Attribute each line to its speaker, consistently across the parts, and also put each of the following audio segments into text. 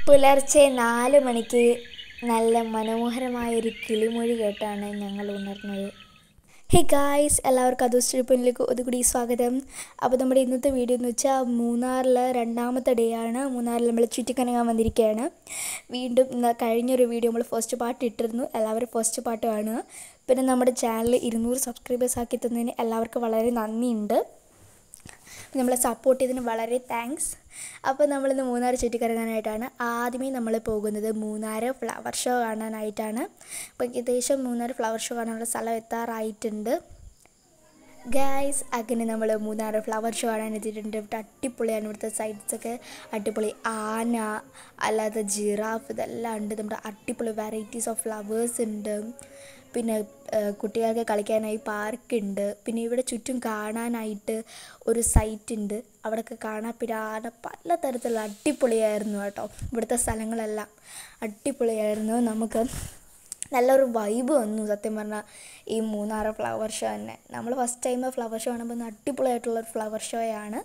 Speaker 1: പുലർച്ചെ നാല് മണിക്ക് നല്ല മനോഹരമായൊരു കിളിമൊഴി കേട്ടാണ് ഞങ്ങൾ ഉണർന്നത് ഹേ ഗായ്സ് എല്ലാവർക്കും അതുശ്രീപ്പനിലേക്ക് ഒതുകൂടി സ്വാഗതം അപ്പോൾ നമ്മുടെ ഇന്നത്തെ വീഡിയോ എന്ന് വെച്ചാൽ മൂന്നാറിലെ രണ്ടാമത്തെ ഡേ ആണ് മൂന്നാറിൽ നമ്മൾ ചുറ്റിക്കറങ്ങാൻ വന്നിരിക്കുകയാണ് വീണ്ടും ഇന്ന് കഴിഞ്ഞൊരു വീഡിയോ നമ്മൾ ഫസ്റ്റ് പാർട്ട് ഇട്ടിരുന്നു എല്ലാവരും ഫസ്റ്റ് പാർട്ട് കാണുക പിന്നെ നമ്മുടെ ചാനൽ ഇരുന്നൂറ് സബ്സ്ക്രൈബേഴ്സ് ആക്കി തന്നതിന് എല്ലാവർക്കും വളരെ നന്ദിയുണ്ട് നമ്മളെ സപ്പോർട്ട് ചെയ്തതിന് വളരെ താങ്ക്സ് അപ്പോൾ നമ്മളിന്ന് മൂന്നാർ ചുറ്റിക്കറങ്ങാനായിട്ടാണ് ആദ്യമേ നമ്മൾ പോകുന്നത് മൂന്നാർ ഫ്ലവർ ഷോ കാണാനായിട്ടാണ് അപ്പോൾ ഏകദേശം മൂന്നാർ ഫ്ലവർ ഷോ കാണാനുള്ള സ്ഥലം എത്താറായിട്ടുണ്ട് ഗായ്സ് അങ്ങനെ നമ്മൾ മൂന്നാർ ഫ്ലവർ ഷോ കാണാൻ എത്തിയിട്ടുണ്ട് ഇവിടെ അടിപൊളിയാണ് ഇവിടുത്തെ സൈഡ്സൊക്കെ അടിപൊളി ആന അല്ലാതെ ജിറാഫ് ഇതെല്ലാം ഉണ്ട് നമ്മുടെ അടിപൊളി വെറൈറ്റീസ് ഓഫ് ഫ്ലവേഴ്സ് ഉണ്ട് പിന്നെ ഏഹ്, കുട്ടികൾക്ക് കളിക്കാനായി പാർക്ക് ഉണ്ട് പിന്നെ ഇവിടെ ചുറ്റും കാണാനായിട്ട് ഒരു സൈറ്റ് ഉണ്ട് അവിടെയൊക്കെ കാണാപ്പിരാന പലതരത്തിലുള്ള അടിപൊളിയായിരുന്നു കേട്ടോ ഇവിടുത്തെ സ്ഥലങ്ങളെല്ലാം അടിപൊളിയായിരുന്നു നമുക്ക് നല്ലൊരു വൈബ് വന്നു സത്യം പറഞ്ഞാൽ ഈ മൂന്നാറ് ഫ്ലവർ ഷോ തന്നെ നമ്മൾ ഫസ്റ്റ് ടൈം ഫ്ലവർ ഷോ കാണുമ്പോൾ ഒന്ന് അടിപൊളിയായിട്ടുള്ളൊരു ഫ്ലവർ ഷോയാണ്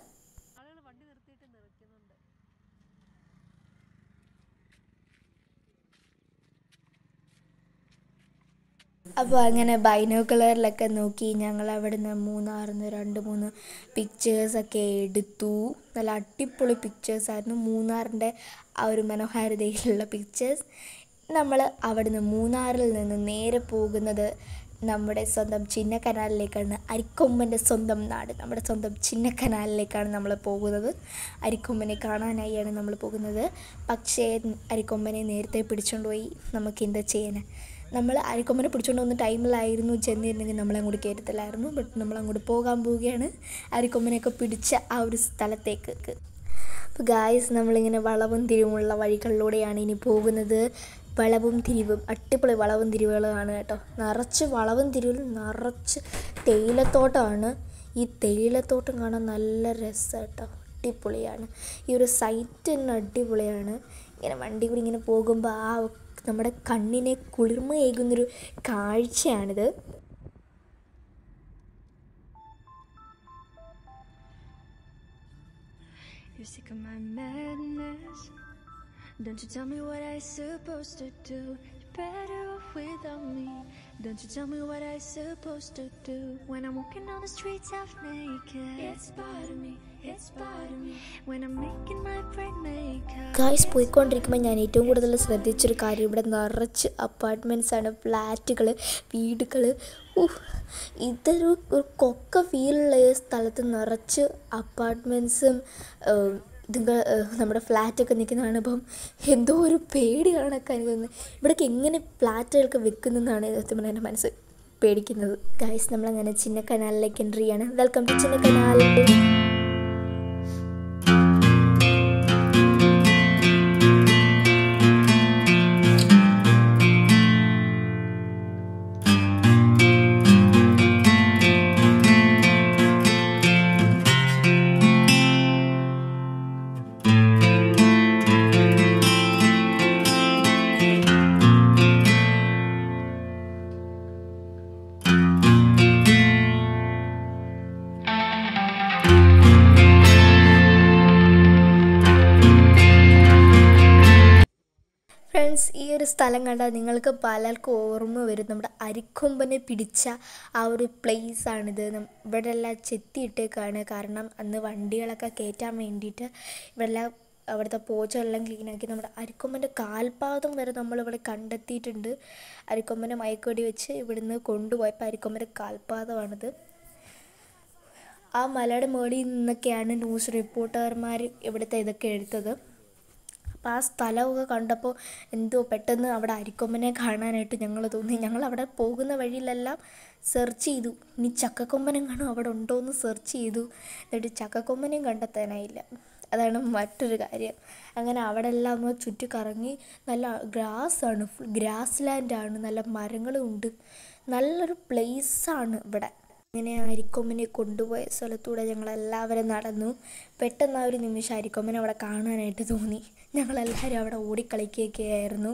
Speaker 1: അപ്പോൾ അങ്ങനെ ബൈനോക്കുലറിലൊക്കെ നോക്കി ഞങ്ങൾ അവിടെ നിന്ന് മൂന്നാറിന്ന് രണ്ട് മൂന്ന് പിക്ചേഴ്സൊക്കെ എടുത്തു നല്ല അടിപൊളി പിക്ചേഴ്സായിരുന്നു മൂന്നാറിൻ്റെ ആ ഒരു മനോഹാരിതയിലുള്ള പിക്ചേഴ്സ് നമ്മൾ അവിടുന്ന് മൂന്നാറിൽ നിന്ന് നേരെ പോകുന്നത് നമ്മുടെ സ്വന്തം ചിന്നക്കനാലിലേക്കാണ് അരിക്കൊമ്പൻ്റെ സ്വന്തം നാട് നമ്മുടെ സ്വന്തം ചിന്നക്കനാലിലേക്കാണ് നമ്മൾ പോകുന്നത് അരിക്കൊമ്പനെ കാണാനായാണ് നമ്മൾ പോകുന്നത് പക്ഷേ അരിക്കൊമ്പനെ നേരത്തെ പിടിച്ചുകൊണ്ട് പോയി നമുക്ക് എന്താ ചെയ്യാൻ നമ്മൾ അരിക്കൊമ്പനെ പിടിച്ചുകൊണ്ട് വന്ന ടൈമിലായിരുന്നു ചെന്നിരുന്നെങ്കിൽ നമ്മളെ അങ്ങോട്ട് കയറ്റത്തില്ലായിരുന്നു ബട്ട് നമ്മൾ അങ്ങോട്ട് പോകാൻ പോവുകയാണ് അരിക്കൊമ്പനെയൊക്കെ പിടിച്ച ആ ഒരു സ്ഥലത്തേക്ക് അപ്പോൾ ഗായ്സ് നമ്മളിങ്ങനെ വളവും തിരിവുമുള്ള വഴികളിലൂടെയാണ് ഇനി പോകുന്നത് വളവും തിരിവും അടിപൊളി വളവും തിരിവുകളാണ് കേട്ടോ നിറച്ച് വളവും തിരിവിലും നിറച്ച് തേയിലത്തോട്ടമാണ് ഈ തേയിലത്തോട്ടം കാണാൻ നല്ല രസം കേട്ടോ അടിപൊളിയാണ് ഈ ഒരു സൈറ്റ് തന്നെ അടിപൊളിയാണ് ഇങ്ങനെ വണ്ടി കൂടി ഇങ്ങനെ പോകുമ്പോൾ ആ നമ്മുടെ കണ്ണിനെ കുളിർമയേകുന്നൊരു കാഴ്ചയാണിത്
Speaker 2: You're sick of my madness. Don't you tell me what I supposed to do. You're better off without me. Don't you tell me what I supposed to do. When I'm walking on the streets half naked. It's part of me. It's part of me. When I'm making my break makeup.
Speaker 1: Guys പോയിക്കൊണ്ടിരിക്കുമ്പോൾ ഞാൻ ഏറ്റവും കൂടുതൽ ശ്രദ്ധിച്ചൊരു കാര്യം ഇവിടെ നിറച്ച് apartments ആണ് ഫ്ലാറ്റുകൾ വീടുകൾ ഇതൊരു ഒരു കൊക്ക ഫീലുള്ള ഈ സ്ഥലത്ത് നിറച്ച് അപ്പാർട്ട്മെൻറ്റ്സും ഇതുങ്ങൾ നമ്മുടെ ഫ്ലാറ്റൊക്കെ നിൽക്കുന്ന കാണുമ്പം എന്തോ ഒരു പേടി കണക്കാണ് എനിക്ക് തോന്നുന്നത് ഇവിടേക്ക് എങ്ങനെ ഫ്ലാറ്റുകളൊക്കെ വെക്കുന്നതെന്നാണ് സത്യം പറഞ്ഞാൽ എൻ്റെ മനസ്സ് പേടിക്കുന്നത് ഗായ്സ് നമ്മളങ്ങനെ ചിന്നക്കനാലിലേക്ക് എൻട്രി ചെയ്യാണ് വെൽക്കം ടു ചിന്നക്കനാൽ ഫ്രണ്ട്സ് ഈ ഒരു സ്ഥലം കണ്ടാൽ നിങ്ങൾക്ക് പലർക്കും ഓർമ്മ വരും നമ്മുടെ അരിക്കൊമ്പനെ പിടിച്ച ആ ഒരു place ആണിത് നം- ഇവിടെ എല്ലാം ചെത്തിയിട്ടേക്കാണ് കാരണം അന്ന് വണ്ടികളൊക്കെ കയറ്റാൻ വേണ്ടിയിട്ട് ഇവിടെ എല്ലാം അവിടുത്തെ പോച്ചെല്ലാം ക്ലീനാക്കി നമ്മുടെ അരിക്കൊമ്പൻ്റെ കാൽപാദം വരെ നമ്മളിവിടെ കണ്ടെത്തിയിട്ടുണ്ട് അരിക്കൊമ്പനെ മയക്കുവെടി വെച്ച് ഇവിടുന്ന് കൊണ്ടുപോയപ്പോൾ അരിക്കൊമ്പൻ്റെ കാൽപാദമാണിത് ആ മലയുടെ മുകളിൽ നിന്നൊക്കെയാണ് ന്യൂസ് റിപ്പോർട്ടർമാർ ഇവിടുത്തെ ഇതൊക്കെ എടുത്തത് അപ്പോൾ ആ സ്ഥലമൊക്കെ കണ്ടപ്പോൾ എന്തോ പെട്ടെന്ന് അവിടെ അരിക്കൊമ്പനെ കാണാനായിട്ട് ഞങ്ങൾ തോന്നി ഞങ്ങൾ അവിടെ പോകുന്ന വഴിയിലെല്ലാം സെർച്ച് ചെയ്തു ഇനി ചക്കക്കൊമ്പനും കാണും അവിടെ ഉണ്ടോ എന്ന് സെർച്ച് ചെയ്തു എന്നിട്ട് ചക്കക്കൊമ്പനെയും കണ്ടെത്താനായില്ല അതാണ് മറ്റൊരു കാര്യം അങ്ങനെ അവിടെ എല്ലാം ഒന്ന് ചുറ്റി കറങ്ങി നല്ല ഗ്രാസാണ് ഗ്രാസ് ലാൻഡാണ് നല്ല മരങ്ങളും ഉണ്ട് നല്ലൊരു പ്ലേസാണ് ഇവിടെ അങ്ങനെ അരിക്കൊമ്പനെ കൊണ്ടുപോയ സ്ഥലത്തൂടെ ഞങ്ങൾ എല്ലാവരും നടന്നു പെട്ടെന്ന് ആ ഒരു നിമിഷം അരിക്കൊമ്പനെ അവിടെ കാണാനായിട്ട് തോന്നി ഞങ്ങളെല്ലാവരും അവിടെ ഓടിക്കളിക്കുകയൊക്കെ ആയിരുന്നു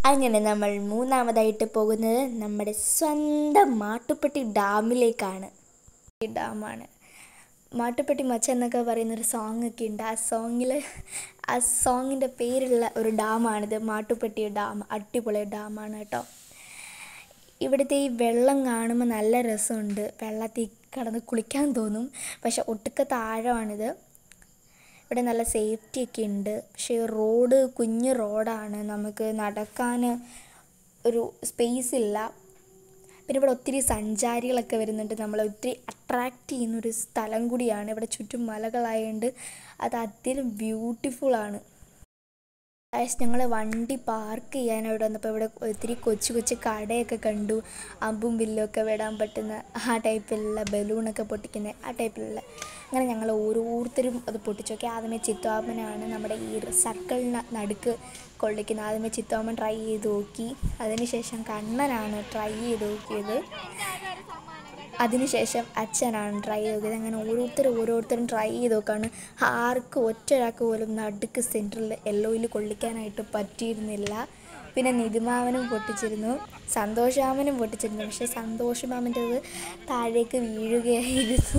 Speaker 1: അങ്ങനെ നമ്മൾ മൂന്നാമതായിട്ട് പോകുന്നത് നമ്മുടെ സ്വന്തം മാട്ടുപ്പെട്ടി ഡാമിലേക്കാണ് ഈ ഡാമാണ് മാട്ടുപ്പെട്ടി മച്ച എന്നൊക്കെ പറയുന്നൊരു സോങ് ഒക്കെ ഉണ്ട് ആ സോങ്ങിൽ ആ സോങ്ങിൻ്റെ പേരുള്ള ഒരു ഡാമാണിത് മാട്ടുപ്പെട്ടി ഡാം അടിപൊളി ഡാമാണ് കേട്ടോ ഇവിടുത്തെ ഈ വെള്ളം കാണുമ്പോൾ നല്ല രസമുണ്ട് വെള്ളത്തിൽ കിടന്ന് കുളിക്കാൻ തോന്നും പക്ഷെ ഒട്ടുക്കത്തെ ആഴമാണിത് ഇവിടെ നല്ല സേഫ്റ്റി ഒക്കെ ഉണ്ട് പക്ഷേ റോഡ് കുഞ്ഞു റോഡാണ് നമുക്ക് നടക്കാൻ ഒരു സ്പേസ് ഇല്ല പിന്നെ ഇവിടെ ഒത്തിരി സഞ്ചാരികളൊക്കെ വരുന്നുണ്ട് നമ്മളെ ഒത്തിരി അട്രാക്റ്റ് ചെയ്യുന്നൊരു സ്ഥലം കൂടിയാണ് ഇവിടെ ചുറ്റും മലകളായതുകൊണ്ട് അത് അതിലും ബ്യൂട്ടിഫുള്ളാണ് ഞങ്ങൾ വണ്ടി പാർക്ക് ചെയ്യാൻ അവിടെ വന്നപ്പോൾ ഇവിടെ ഒത്തിരി കൊച്ചു കൊച്ചു കടയൊക്കെ കണ്ടു അമ്പും വില്ലും ഒക്കെ വിടാൻ പറ്റുന്ന ആ ടൈപ്പിലുള്ള ബലൂണൊക്കെ പൊട്ടിക്കുന്ന ആ ടൈപ്പിലുള്ള അങ്ങനെ ഞങ്ങൾ ഓരോരുത്തരും അത് പൊട്ടിച്ചു നോക്കി ആദ്യമേ ചിത്വാമനാണ് നമ്മുടെ ഈ സർക്കിളിന് നടുക്ക് കൊള്ളിക്കുന്നത് ആദ്യമേ ചിത്വാമൻ ട്രൈ ചെയ്ത് നോക്കി അതിനുശേഷം കണ്ണനാണ് ട്രൈ ചെയ്ത് നോക്കിയത് അതിനുശേഷം അച്ഛനാണ് ട്രൈ ചെയ്ത് നോക്കിയത് അങ്ങനെ ഓരോരുത്തരും ഓരോരുത്തരും ട്രൈ ചെയ്ത് നോക്കാണ് ആർക്കും ഒറ്റ ഒരാൾക്ക് പോലും നടുക്ക് സെൻറ്ററിൽ യെല്ലോയിൽ കൊള്ളിക്കാനായിട്ട് പറ്റിയിരുന്നില്ല പിന്നെ നിതിമാമനും പൊട്ടിച്ചിരുന്നു സന്തോഷമാമനും പൊട്ടിച്ചിരുന്നു പക്ഷേ സന്തോഷമാമൻ്റെത് താഴേക്ക് വീഴുകയായിരുന്നു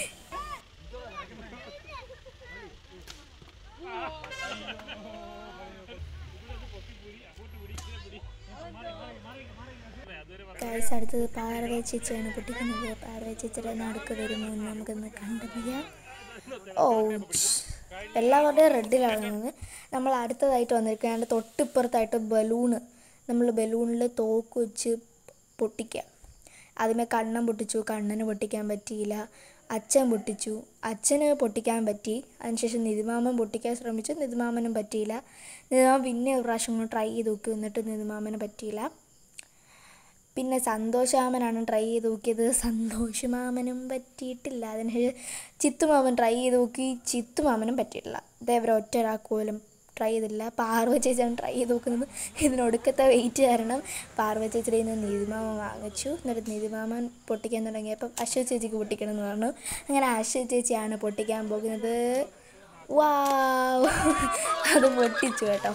Speaker 1: ഗൈസ് അടുത്തത് പാർവ ചേച്ചിയാണ് പൊട്ടിക്കുന്നത് പാർവ ചേച്ചിയുടെ നടുക്ക് വരുമോ എന്ന് നമുക്കൊന്ന് കണ്ടറിയാം ഓ എല്ലാവരുടെയും റെഡിലാണ് നമ്മൾ അടുത്തതായിട്ട് വന്നിരിക്കുകയാണ് തൊട്ടിപ്പുറത്തായിട്ട് ബലൂണ് നമ്മൾ ബലൂണിൽ തോക്ക് വെച്ച് പൊട്ടിക്കുക ആദ്യമേ കണ്ണൻ പൊട്ടിച്ചു കണ്ണന് പൊട്ടിക്കാൻ പറ്റിയില്ല അച്ഛൻ പൊട്ടിച്ചു അച്ഛന് പൊട്ടിക്കാൻ പറ്റി അതിനുശേഷം നിതിമാമൻ പൊട്ടിക്കാൻ ശ്രമിച്ചു നിതിമാമനും പറ്റിയില്ല നിതിമാമൻ പിന്നെ ഒരു പ്രാവശ്യം കൂടെ ട്രൈ ചെയ്ത് നോക്കി എന്നിട്ട് നിതിമാമന് പറ്റിയില്ല പിന്നെ സന്തോഷമാമനാണ് ട്രൈ ചെയ്ത് നോക്കിയത് സന്തോഷമാമനും പറ്റിയിട്ടില്ല അതിന് ചിത്തുമാമൻ ട്രൈ ചെയ്ത് നോക്കി ചിത്തുമാമനും പറ്റിയിട്ടില്ല ഇതേവരെ ഒറ്റ ഒരാൾക്ക് പോലും ട്രൈ ചെയ്തില്ല പാർവ ചേച്ചിയാണ് ട്രൈ ചെയ്ത് നോക്കുന്നത് ഇതിനൊടുക്കത്തെ വെയിറ്റ് കാരണം പാർവ ചേച്ചിയുടെ നിന്ന് നീതിമാമൻ വാങ്ങിച്ചു എന്നിട്ട് നീതിമാമൻ പൊട്ടിക്കാൻ തുടങ്ങിയപ്പം അശ്വ ചേച്ചിക്ക് പൊട്ടിക്കണം എന്ന് പറഞ്ഞു അങ്ങനെ അശ്വ ചേച്ചിയാണ് പൊട്ടിക്കാൻ പോകുന്നത് വാ അത് പൊട്ടിച്ചു കേട്ടോ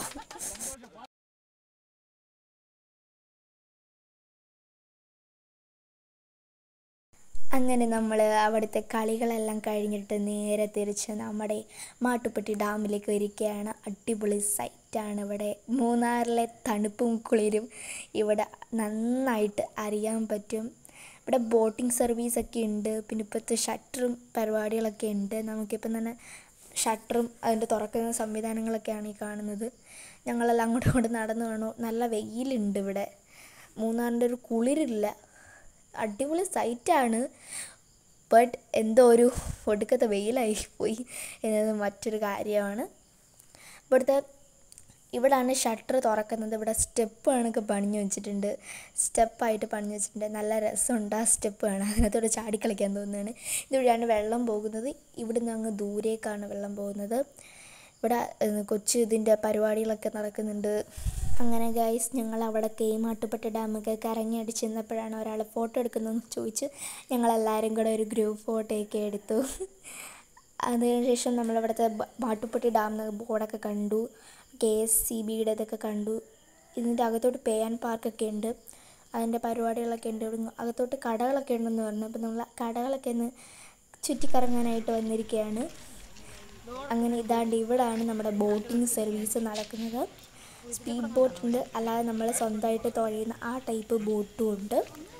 Speaker 1: അങ്ങനെ നമ്മൾ അവിടുത്തെ കളികളെല്ലാം കഴിഞ്ഞിട്ട് നേരെ തിരിച്ച് നമ്മുടെ മാട്ടുപ്പെട്ടി ഡാമിലേക്ക് വരികയാണ് അടിപൊളി സൈറ്റാണ് ഇവിടെ മൂന്നാറിലെ തണുപ്പും കുളിരും ഇവിടെ നന്നായിട്ട് അറിയാൻ പറ്റും ഇവിടെ ബോട്ടിംഗ് സർവീസൊക്കെ ഉണ്ട് പിന്നെ ഇപ്പോഴത്തെ ഷട്ടറും പരിപാടികളൊക്കെ ഉണ്ട് നമുക്കിപ്പം തന്നെ ഷട്ടറും അതിൻ്റെ തുറക്കുന്ന സംവിധാനങ്ങളൊക്കെയാണ് ഈ കാണുന്നത് ഞങ്ങളെല്ലാം അങ്ങോട്ടും ഇങ്ങോട്ടും നടന്നു കാണും നല്ല വെയിലുണ്ട് ഇവിടെ മൂന്നാറിൻ്റെ ഒരു കുളിരില്ല അടിപൊളി സൈറ്റാണ് ബട്ട് എന്തോ ഒരു ഒടുക്കത്തെ വെയിലായി പോയി എന്നത് മറ്റൊരു കാര്യമാണ് ഇവിടുത്തെ ഇവിടാണ് ഷട്ടർ തുറക്കുന്നത് ഇവിടെ സ്റ്റെപ്പ് കണക്ക് പണിഞ്ഞു വെച്ചിട്ടുണ്ട് സ്റ്റെപ്പായിട്ട് പണിഞ്ഞു വെച്ചിട്ടുണ്ട് നല്ല രസമുണ്ട് ആ സ്റ്റെപ്പ് കാണാൻ അതിനകത്തോടെ ചാടിക്കളിക്കാൻ തോന്നുന്നതാണ് ഇതുവഴിയാണ് വെള്ളം പോകുന്നത് ഇവിടുന്ന് അങ്ങ് ദൂരേക്കാണ് വെള്ളം പോകുന്നത് ഇവിടെ കൊച്ചു ഇതിൻ്റെ പരിപാടികളൊക്കെ നടക്കുന്നുണ്ട് അങ്ങനെ ഗൈസ് ഞങ്ങൾ അവിടെ കേമാട്ടുപെട്ട ഡാമൊക്കെ കറങ്ങി അടിച്ച് ചെന്നപ്പോഴാണ് ഒരാൾ ഫോട്ടോ എടുക്കുന്നതെന്ന് ചോദിച്ച് ഞങ്ങളെല്ലാവരും കൂടെ ഒരു ഗ്രൂപ്പ് ഫോട്ടോയൊക്കെ എടുത്തു അതിനുശേഷം നമ്മളിവിടുത്തെ മാട്ടുപ്പെട്ടി ഡാം ബോർഡൊക്കെ കണ്ടു കെ എസ് സി ബിയുടെ ഇതൊക്കെ കണ്ടു ഇതിൻ്റെ അകത്തോട്ട് പേ ആൻഡ് പാർക്കൊക്കെ ഉണ്ട് അതിൻ്റെ പരിപാടികളൊക്കെ ഉണ്ട് അകത്തോട്ട് കടകളൊക്കെ ഉണ്ടെന്ന് പറഞ്ഞു അപ്പോൾ നമ്മൾ കടകളൊക്കെ ഒന്ന് ചുറ്റിക്കറങ്ങാനായിട്ട് വന്നിരിക്കുകയാണ് അങ്ങനെ ഇതാണ്ട് ഇവിടാണ് നമ്മുടെ ബോട്ടിംഗ് സർവീസ് നടക്കുന്നത് സ്പീഡ് ബോട്ടുണ്ട് അല്ലാതെ നമ്മൾ സ്വന്തമായിട്ട് തുഴയുന്ന ആ ടൈപ്പ് ബോട്ടും ഉണ്ട്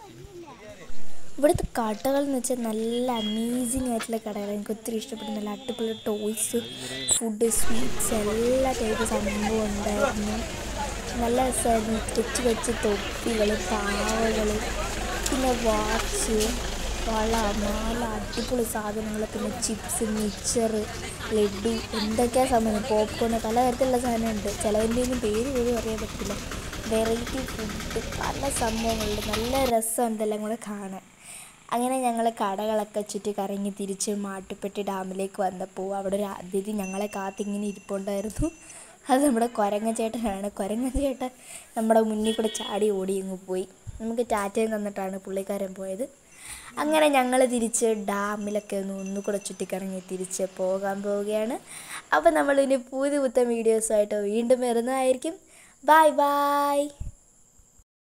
Speaker 1: ഇവിടുത്തെ കടകൾ എന്ന് വെച്ചാൽ നല്ല അമേസിങ് ആയിട്ടുള്ള കടകൾ എനിക്ക് ഒത്തിരി ഇഷ്ടപ്പെട്ടു നല്ല അടിപൊളി ടോയ്സ് ഫുഡ് സ്വീറ്റ്സ് എല്ലാ ടൈപ്പ് സംഭവം ഉണ്ടായിരുന്നു നല്ല രസമായിരുന്നു കൊച്ചു കൊച്ചു തൊപ്പികൾ പാവകൾ പിന്നെ വാച്ച് വള മാല അടിപൊളി സാധനങ്ങൾ പിന്നെ ചിപ്സ് മിക്സർ ലഡു എന്തൊക്കെയാ സാധനം പോപ്കോൺ പലതരത്തിലുള്ള സാധനമുണ്ട് ചിലതിൻ്റെ ഒന്നും പേര് പോലും അറിയാൻ പറ്റില്ല വെറൈറ്റി ഫുഡ് പല സംഭവങ്ങളുണ്ട് നല്ല രസമുണ്ട് എല്ലാം കൂടെ കാണാൻ അങ്ങനെ ഞങ്ങൾ കടകളൊക്കെ ചുറ്റി കറങ്ങി തിരിച്ച് മാട്ടുപ്പെട്ടി ഡാമിലേക്ക് വന്നപ്പോൾ അവിടെ ഒരു അതിഥി ഞങ്ങളെ കാത്തിങ്ങനെ ഇരിപ്പുണ്ടായിരുന്നു അത് നമ്മുടെ കുരങ്ങ ചേട്ടനാണ് കുരങ്ങ ചേട്ടൻ നമ്മുടെ മുന്നിൽ കൂടെ ചാടി ഓടി ഇങ്ങ് പോയി നമുക്ക് ടാറ്റയും തന്നിട്ടാണ് പുള്ളിക്കാരൻ പോയത് അങ്ങനെ ഞങ്ങൾ തിരിച്ച് ഡാമിലൊക്കെ ഒന്ന് ഒന്നുകൂടെ ചുറ്റിക്കറങ്ങി തിരിച്ച് പോകാൻ പോവുകയാണ് അപ്പോൾ നമ്മളിനി പുതിയ പുത്തൻ വീഡിയോസായിട്ട് വീണ്ടും വരുന്നതായിരിക്കും ബൈ ബൈ